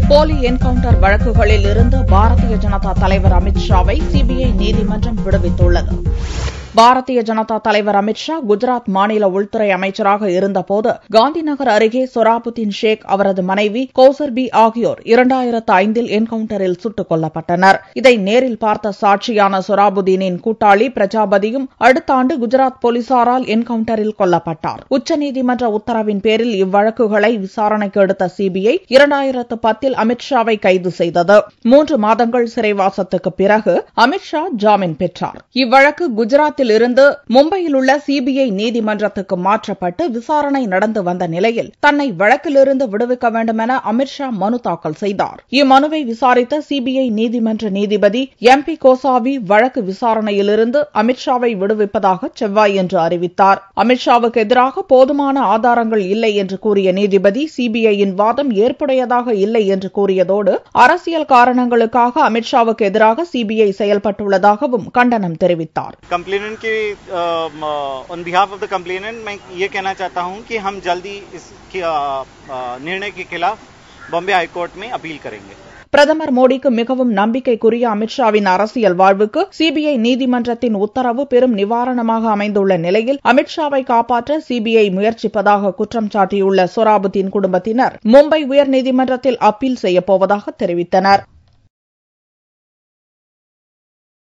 போலி என்கவுண்டர் வழக்குகளில் இருந்து பாரதிய ஜனதா தலைவர் அமித் ஷாவை சிபிஐ நீதிமன்றம் விடுவித்துள்ளது பாரதிய ஜனதா தலைவர் அமித் ஷா குஜராத் மாநில உள்துறை அமைச்சராக இருந்தபோது காந்திநகர் அருகே சொராபுத்தீன் ஷேக் அவரது மனைவி கௌசர்பி ஆகியோர் இரண்டாயிரத்து ஐந்தில் என்கவுண்டரில் சுட்டுக் கொல்லப்பட்டனர் இதை நேரில் பார்த்த சாட்சியான சொராபுதீனின் கூட்டாளி பிரஜாபதியும் அடுத்த ஆண்டு குஜராத் போலீசாரால் என்கவுண்டரில் கொல்லப்பட்டார் உச்சநீதிமன்ற உத்தரவின் பேரில் இவ்வழக்குகளை விசாரணைக்கு எடுத்த சிபிஐ இரண்டாயிரத்து பத்தில் அமித் ஷாவை கைது செய்தது மூன்று மாதங்கள் சிறைவாசத்துக்கு பிறகு அமித் ஷா ஜாமீன் பெற்றார் இவ்வழக்கு குஜராத்தில் இருந்து மும்பையில் உள்ள சிபிஐ நீதிமன்றத்துக்கு மாற்றப்பட்டு விசாரணை நடந்து வந்த நிலையில் தன்னை வழக்கிலிருந்து விடுவிக்க வேண்டும் என அமித் ஷா மனு தாக்கல் செய்தார் இம்மனுவை விசாரித்த சிபிஐ நீதிமன்ற நீதிபதி எம் பி கோசாவி வழக்கு விசாரணையிலிருந்து அமித் ஷாவை விடுவிப்பதாக செவ்வாயன்று அறிவித்தார் அமித் ஷாவுக்கு எதிராக போதுமான ஆதாரங்கள் இல்லை என்று கூறிய நீதிபதி சிபிஐயின் வாதம் ஏற்புடையதாக இல்லை என்று கூறியதோடு அரசியல் காரணங்களுக்காக அமித் ஷாவுக்கு எதிராக சிபிஐ செயல்பட்டுள்ளதாகவும் கண்டனம் தெரிவித்தார் कंप्लेनेंट के on behalf of the complainant मैं ये कहना चाहता हूं कि हम जल्दी इस के, अ, अ, निर्णय के खिलाफ बॉम्बे हाईकोर्ट में अपील करेंगे பிரதமர் மோடிக்கு மிகவும் நம்பிக்கைக்குரிய அமித்ஷாவின் அரசியல் வாழ்வுக்கு சிபிஐ நீதிமன்றத்தின் உத்தரவு பெரும் நிவாரணமாக அமைந்துள்ள நிலையில் அமித்ஷாவை காப்பாற்ற சிபிஐ முயற்சிப்பதாக குற்றம் சாட்டியுள்ள சொராபுத்தீன் குடும்பத்தினர் மும்பை உயர்நீதிமன்றத்தில் அப்பீல் செய்யப்போவதாக தெரிவித்தனர்